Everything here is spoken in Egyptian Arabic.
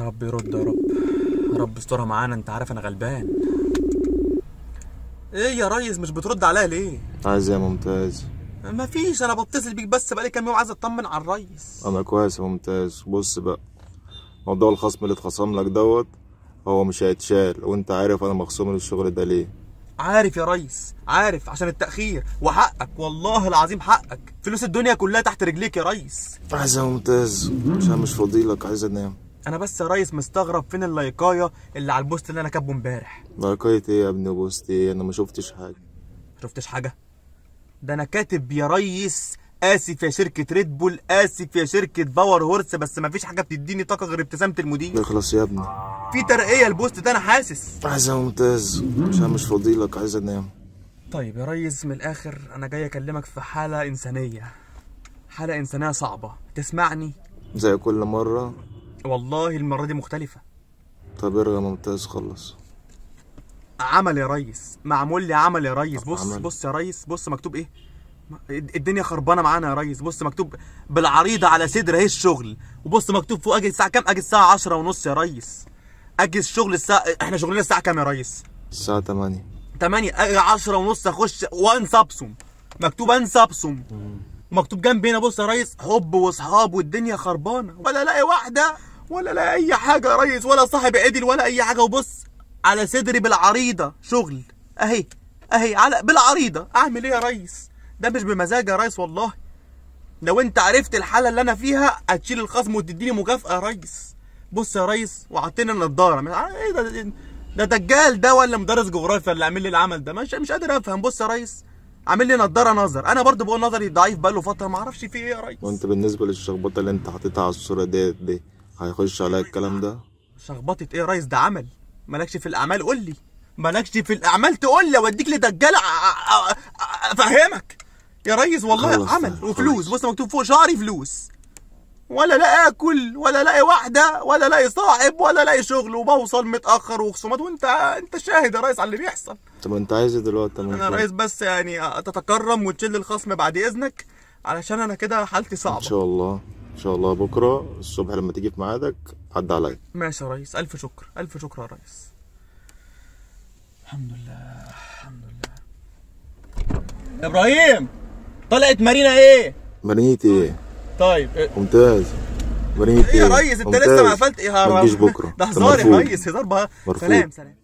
يا رب يرد يا رب يا رب استرها معانا انت عارف انا غلبان ايه يا ريس مش بترد عليا ليه عايز ايه يا ممتاز مفيش انا بتصل بيك بس بقالي كام يوم عايز اطمن على الريس انا كويس يا ممتاز بص بقى موضوع الخصم اللي اتخصم لك دوت هو مش هيتشال وانت عارف انا مخصوم من الشغل ده ليه عارف يا ريس عارف عشان التأخير وحقك والله العظيم حقك فلوس الدنيا كلها تحت رجليك يا ريس عايز يا ممتاز عشان مش فاضيلك عايز انام انا بس يا ريس مستغرب فين اللايكايه اللي على البوست اللي انا كاتبه امبارح لايكاية ايه يا ابني بوست ايه انا ما شفتش حاجه شفتش حاجه ده انا كاتب يا ريس اسف يا شركه ريد بول اسف يا شركه باور هورس بس مفيش حاجه بتديني طاقه غير ابتسامه المدير اخلص يا ابني في ترقيه البوست ده انا حاسس عايز يا ممتاز عشان مش فاضيلك عايز انام طيب يا ريس من الاخر انا جاي اكلمك في حاله انسانيه حاله انسانيه صعبه تسمعني زي كل مره والله المره دي مختلفه طب ارجع يا ممتاز خلص عمل يا ريس معمول لي عمل يا ريس بص عمل. بص يا ريس بص مكتوب ايه م- الدنيا خربانه معانا يا ريس بص مكتوب بالعريضه على صدر اهي الشغل وبص مكتوب فوق اجي الساعه كام اجي الساعه 10 ونص يا ريس اجي الشغل الساعه احنا شغلنا الساعه كام يا ريس الساعه 8 8 اجي 10 ونص اخش وانسى ابصم مكتوب انسى ابصم ومكتوب جنبي هنا بص يا ريس حب واصحاب والدنيا خربانه ولا الاقي واحده ولا الاقي اي حاجه يا ريس ولا صاحب عدل ولا اي حاجه وبص على صدري بالعريضه شغل اهي اهي على بالعريضه اعمل ايه يا ريس ده مش بمزاج يا ريس والله لو انت عرفت الحاله اللي انا فيها هتشيل الخصم وتديني مكافاه يا ريس بص يا ريس وعطينا النضاره مش عارف ايه ده ده دجال ده ولا مدرس جغرافيا اللي عامل لي العمل ده مش مش قادر افهم بص يا ريس عامل لي نضاره نظر انا برضو بقول نظري ضعيف بقاله فتره ما اعرفش في ايه يا ريس وانت بالنسبه للشخبطه اللي انت حاططها على الصوره ديت دي هيخش عليا الكلام ده شخبطه ايه يا ريس ده عمل مالكش في الاعمال قول لي مالكش في الاعمال تقول لي اوديك لدجال أ- أ- أ- افهمك يا ريس والله خلص عمل خلص. وفلوس بص مكتوب فوق شعري فلوس ولا لا اكل ولا الاقي واحده ولا الاقي صاحب ولا الاقي شغل وبوصل متاخر وخصومات وانت انت شاهد يا ريس على اللي بيحصل طب انت عايز ايه دلوقتي يا انا ممتاز؟ ريس بس يعني تتكرم وتشيل الخصم بعد اذنك علشان انا كده حالتي ان صعبه شاء الله ان شاء الله بكره الصبح لما تيجي في ميعادك عدى عليا ماشي يا ريس الف شكر الف شكر يا ريس الحمد لله الحمد لله ابراهيم طلعت مارينا ايه مرنيتي ايه طيب إيه ممتاز مرنيتي يا ريس انت لسه ما قفلت ايه ما تجيش بكره ده أنت هزار يا مرفوض. ريس هزار بقى مرفوض. سلام سلام